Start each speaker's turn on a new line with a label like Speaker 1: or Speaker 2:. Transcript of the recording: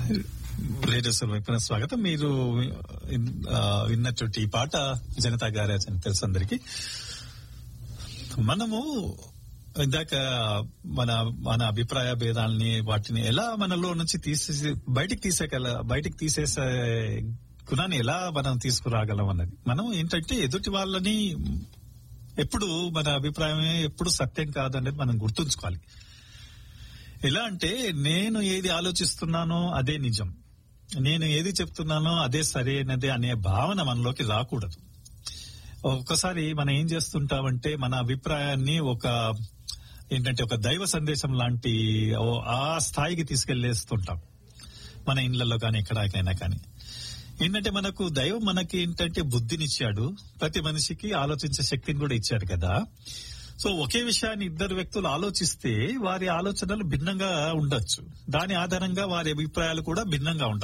Speaker 1: radio వైపున స్వాగతం మీరు ఆ, విన్నటువంటి ఈ పాట జనతా గ్యారేజ్ అని తెలుసు అందరికి మనము ఇందాక మన మన అభిప్రాయ భేదాలని వాటిని ఎలా మనలో నుంచి తీసేసి బయటికి తీసేగల బయటికి తీసేసే గుణాన్ని ఎలా మనం తీసుకురాగలం అన్నది మనం ఏంటంటే ఎదుటి వాళ్ళని ఎప్పుడు మన అభిప్రాయమే ఎప్పుడు సత్యం కాదనేది మనం గుర్తుంచుకోవాలి ఎలా అంటే నేను ఏది ఆలోచిస్తున్నానో అదే నిజం నేను ఏది చెప్తున్నానో అదే సరైనదే అనే భావన మనలోకి రాకూడదు ఒక్కసారి మనం ఏం చేస్తుంటామంటే మన అభిప్రాయాన్ని ఒక ఏంటంటే ఒక దైవ సందేశం లాంటి ఓ- ఆ స్థాయికి తీసుకెళ్లేస్తుంటాం మన ఇళ్లలో కానీ ఎక్కడికైనా కానీ ఏంటంటే మనకు దైవం మనకి ఏంటంటే బుద్ధినిచ్చాడు ప్రతి మనిషికి ఆలోచించే శక్తిని కూడా ఇచ్చాడు కదా సో ఒకే విషయాన్ని ఇద్దరు వ్యక్తులు ఆలోచిస్తే వారి ఆలోచనలు భిన్నంగా ఉండొచ్చు దాని ఆధారంగా వారి అభిప్రాయాలు కూడా భిన్నంగా ఉండవు